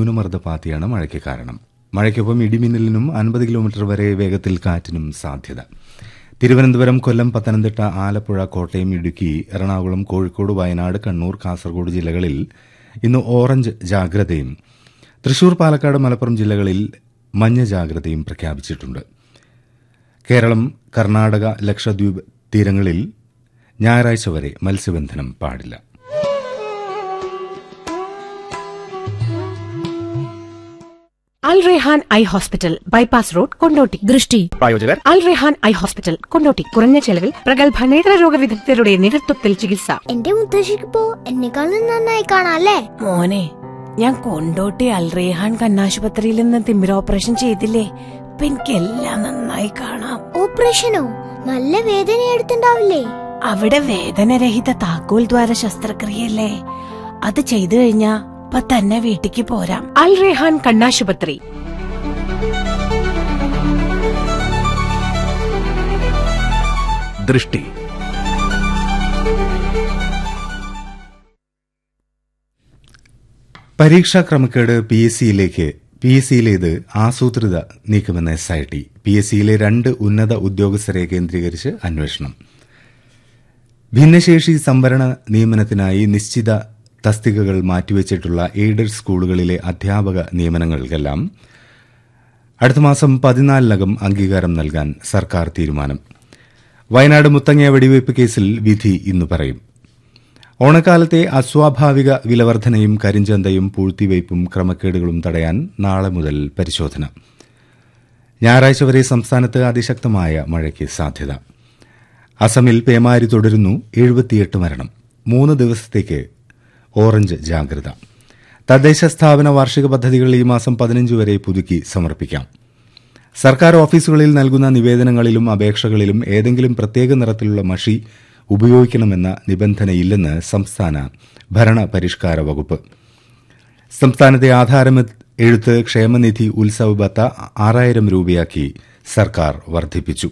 ന്യൂനമർദ്ദപാത്തിയാണ് മഴയ്ക്ക് കാരണം മഴയ്ക്കൊപ്പം ഇടിമിന്നലിനും അൻപത് കിലോമീറ്റർ വരെ വേഗത്തിൽ കാറ്റിനും സാധ്യത തിരുവനന്തപുരം കൊല്ലം പത്തനംതിട്ട ആലപ്പുഴ കോട്ടയം ഇടുക്കി എറണാകുളം കോഴിക്കോട് വയനാട് കണ്ണൂർ കാസർഗോഡ് ജില്ലകളിൽ ഇന്ന് ഓറഞ്ച് ജാഗ്രതയും തൃശൂർ പാലക്കാട് മലപ്പുറം ജില്ലകളിൽ മഞ്ഞ ജാഗ്രതയും പ്രഖ്യാപിച്ചിട്ടുണ്ട് കേരളം കർണാടക ലക്ഷദ്വീപ് തീരങ്ങളിൽ ഞായറാഴ്ച വരെ മത്സ്യബന്ധനം പാടില്ല Al Rehan eye hospital bypass road Kondotty Drishti പ്രായോജകർ അൽ റെഹാൻ ഐ ഹോസ്പിറ്റൽ കൊണ്ടോട്ടി കുറഞ്ഞ ചെലവിൽ പ്രഗത്ഭ നേത്രരോഗ വിദഗ്ധരുടെ നേതൃത്വത്തിൽ ചികിത്സ എന്റെ മുത്തശ്ശിക്കിപ്പോ എന്നെക്കാളും നന്നായി കാണാല്ലേ മോനെ ഞാൻ കൊണ്ടോട്ടി അൽറേഹാൻ കണ്ണാശുപത്രിയിൽ നിന്ന് തിമിര ഓപ്പറേഷൻ ചെയ്തില്ലേ ഇപ്പൊ എനിക്കെല്ലാം നന്നായി കാണാം ഓപ്പറേഷനോ നല്ല വേദന എടുത്തിണ്ടാവില്ലേ അവിടെ വേദനരഹിത താക്കോൽ ദ്വാര ശസ്ത്രക്രിയല്ലേ അത് ചെയ്തു കഴിഞ്ഞാ ഇപ്പൊ തന്നെ വീട്ടിക്ക് പോരാം അൽ റെഹാൻ കണ്ണാശുപത്രി ദൃഷ്ടി പരീക്ഷാ ക്രമക്കേട് പി എസ് സിയിലേക്ക് പി എസ് സിയിലേത് ആസൂത്രിത നീക്കമെന്ന S I T P S സിയിലെ രണ്ട് ഉന്നത ഉദ്യോഗസ്ഥരെ കേന്ദ്രീകരിച്ച് അന്വേഷണം ഭിന്നശേഷി സംവരണ നിയമനത്തിനായി നിശ്ചിത തസ്തികകൾ മാറ്റിവച്ചിട്ടുള്ള എയ്ഡഡ് സ്കൂളുകളിലെ അധ്യാപക നിയമനങ്ങൾക്കെല്ലാം അടുത്ത മാസം പതിനാലിനകം അംഗീകാരം നൽകാൻ സർക്കാർ തീരുമാനം വയനാട് മുത്തങ്ങ വെടിവയ്പ് കേസിൽ വിധി ഇന്ന് പറയും ഓണക്കാലത്തെ അസ്വാഭാവിക വിലവർധനയും കരിഞ്ചന്തയും പൂഴ്ത്തിവയ്പും ക്രമക്കേടുകളും തടയാൻ നാളെ മുതൽ പരിശോധന ഞായറാഴ്ച വരെ സംസ്ഥാനത്ത് അതിശക്തമായ മഴയ്ക്ക് സാധ്യത അസമിൽ പേമാരി തുടരുന്നു എഴുപത്തിയെട്ട് മരണം മൂന്ന് ദിവസത്തേക്ക് ഓറഞ്ച് ജാഗ്രത തദ്ദേശ സ്ഥാപന വാർഷിക പദ്ധതികൾ ഈ മാസം പതിനഞ്ച് വരെ പുതുക്കി സമർപ്പിക്കാം സർക്കാർ ഓഫീസുകളിൽ നൽകുന്ന നിവേദനങ്ങളിലും അപേക്ഷകളിലും ഏതെങ്കിലും പ്രത്യേക നിറത്തിലുള്ള മഷി ഉപയോഗിക്കണമെന്ന നിബന്ധനയില്ലെന്ന് സംസ്ഥാന ഭരണ പരിഷ്കാര വകുപ്പ് സംസ്ഥാനത്തെ ആധാരം എഴുത്ത് ക്ഷേമനിധി ഉത്സവ ബത്ത ആറായിരം രൂപയാക്കി സർക്കാർ വർദ്ധിപ്പിച്ചു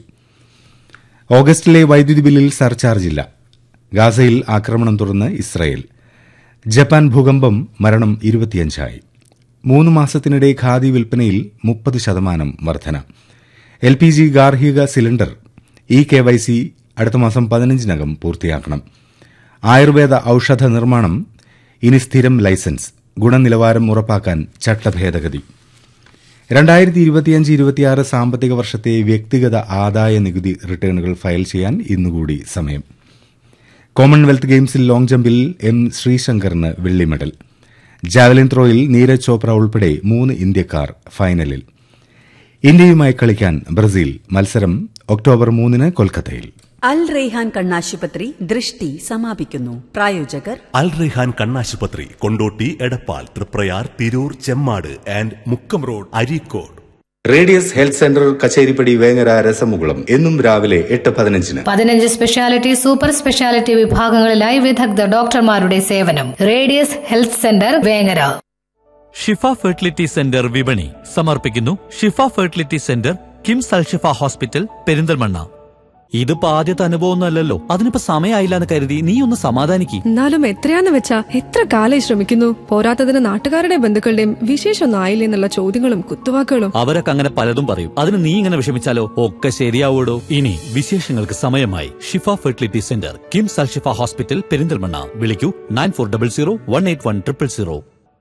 ഓഗസ്റ്റിലെ വൈദ്യുതി ബില്ലിൽ സർചാർജില്ല ഗാസയിൽ ആക്രമണം തുടർന്ന് ഇസ്രയേൽ ജപ്പാൻ ഭൂകമ്പം മരണം ഇരുപത്തിയഞ്ചായി മൂന്ന് മാസത്തിനിടെ ഖാദി വിൽപ്പനയിൽ മുപ്പത് ശതമാനം വർധന എൽ പി ജി ഗാർഹിക cylinder E K Y C അടുത്ത മാസം പതിനഞ്ചിനകം പൂർത്തിയാക്കണം ആയുർവേദ ഔഷധ നിർമ്മാണം ഇനി സ്ഥിരം ലൈസൻസ് ഗുണനിലവാരം ഉറപ്പാക്കാൻ ചട്ടഭേദഗതി രണ്ടായിരത്തി ഇരുപത്തിയഞ്ച് ഇരുപത്തിയാറ് സാമ്പത്തിക വർഷത്തെ വ്യക്തിഗത ആദായ നികുതി റിട്ടേണുകൾ ഫയൽ ചെയ്യാൻ ഇന്നുകൂടി സമയം കോമൺവെൽത്ത് ഗെയിംസിൽ ലോങ് ജമ്പിൽ എം ശ്രീശങ്കറിന് വെള്ളി മെഡൽ ജാവലിൻ ത്രോയിൽ നീരജ് ചോപ്ര ഉൾപ്പെടെ മൂന്ന് ഇന്ത്യക്കാർ ഫൈനലിൽ ഇന്ത്യയുമായി കളിക്കാൻ ബ്രസീൽ മത്സരം ഒക്ടോബർ മൂന്നിന് കൊൽക്കത്തയിൽ അൽ റെയ്ഹാൻ കണ്ണാശുപത്രി ദൃഷ്ടി സമാപിക്കുന്നു പ്രായോജകർ അൽ റെഹാൻ കണ്ണാശുപത്രി Kondotty Edappal Triprayar Tirur Chemmad and Mukkam road Areekode radius health centre Kacheripadi Vengara Rasamukulam എന്നും രാവിലെ എട്ട് പതിനഞ്ചിന് പതിനഞ്ച് സ്പെഷ്യാലിറ്റി സൂപ്പർ സ്പെഷ്യാലിറ്റി വിഭാഗങ്ങളിലായി വിദഗ്ധ ഡോക്ടർമാരുടെ സേവനം radius health centre Vengara Shifa fertility centre വിപണി സമർപ്പിക്കുന്നു Shifa fertility centre KIMS Alshifa hospital Perinthalmanna ഇതിപ്പോ ആദ്യത്തെ അനുഭവമൊന്നുമല്ലല്ലോ അതിനിപ്പോ സമയമായില്ല എന്ന് കരുതി നീ ഒന്ന് സമാധാനിക്ക് എന്നാലും എത്രയാന്ന് വെച്ചാ എത്ര കാലായി ശ്രമിക്കുന്നു പോരാത്തതിന് നാട്ടുകാരുടെ ബന്ധുക്കളുടെയും വിശേഷമൊന്നും ആയില്ലേ എന്നുള്ള ചോദ്യങ്ങളും കുത്തുവാക്കുകളും അവരൊക്കെ അങ്ങനെ പലതും പറയും അതിന് നീ ഇങ്ങനെ വിഷമിച്ചാലോ ഒക്കെ ശരിയാവൂടോ ഇനി വിശേഷങ്ങൾക്ക് സമയമായി Shifa fertility centre KIMS Alshifa hospital Perinthalmanna വിളിക്കൂ nine four double zero one eight one triple zero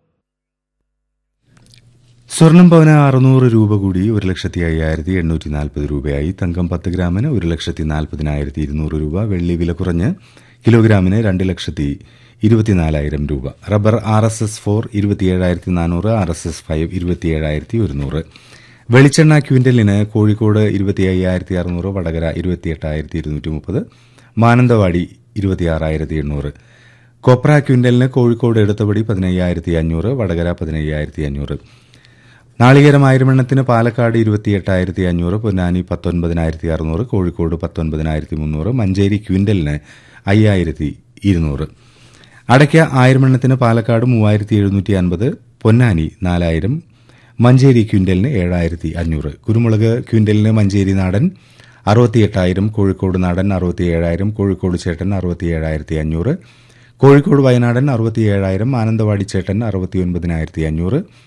സ്വർണം പവന് അറുന്നൂറ് രൂപ കൂടി ഒരു ലക്ഷത്തി അയ്യായിരത്തി എണ്ണൂറ്റി നാൽപ്പത് രൂപയായി തങ്കം പത്ത് ഗ്രാമിന് ഒരു ലക്ഷത്തി നാൽപ്പതിനായിരത്തി ഇരുന്നൂറ് രൂപ വെള്ളി വില കുറഞ്ഞ് കിലോഗ്രാമിന് രണ്ട് ലക്ഷത്തി ഇരുപത്തിനാലായിരം രൂപ rubber R S S four ഇരുപത്തിയേഴായിരത്തി നാനൂറ് ആർ എസ് എസ് ഫൈവ് ഇരുപത്തിയേഴായിരത്തി ഒരുന്നൂറ് വെളിച്ചെണ്ണ ക്വിന്റലിന് കോഴിക്കോട് ഇരുപത്തി അയ്യായിരത്തി അറുന്നൂറ് വടകര ഇരുപത്തിയെട്ടായിരത്തി ഇരുന്നൂറ്റി മുപ്പത് മാനന്തവാടി ഇരുപത്തിയാറായിരത്തി എണ്ണൂറ് കൊപ്ര ക്വിന്റലിന് കോഴിക്കോട് എടുത്തപടി പതിനയ്യായിരത്തി അഞ്ഞൂറ് വടകര പതിനയ്യായിരത്തി അഞ്ഞൂറ് നാളികേരം ആയിരമെണ്ണത്തിന് പാലക്കാട് ഇരുപത്തിയെട്ടായിരത്തി അഞ്ഞൂറ് പൊന്നാനി പത്തൊൻപതിനായിരത്തി അറുന്നൂറ് കോഴിക്കോട് പത്തൊൻപതിനായിരത്തി മുന്നൂറ് മഞ്ചേരി ക്വിന്റലിന് അയ്യായിരത്തി ഇരുന്നൂറ് അടയ്ക്ക ആയിരമെണ്ണത്തിന് പാലക്കാട് മൂവായിരത്തി എഴുന്നൂറ്റി അൻപത് പൊന്നാനി നാലായിരം മഞ്ചേരി ക്വിന്റലിന് ഏഴായിരത്തി അഞ്ഞൂറ് കുരുമുളക് ക്വിന്റലിന് മഞ്ചേരി നാടൻ അറുപത്തിയെട്ടായിരം കോഴിക്കോട് നാടൻ അറുപത്തിയേഴായിരം കോഴിക്കോട് ചേട്ടൻ അറുപത്തിയേഴായിരത്തി അഞ്ഞൂറ് കോഴിക്കോട് വയനാടൻ അറുപത്തിയേഴായിരം മാനന്തവാടി ചേട്ടൻ അറുപത്തിയൊൻപതിനായിരത്തി അഞ്ഞൂറ്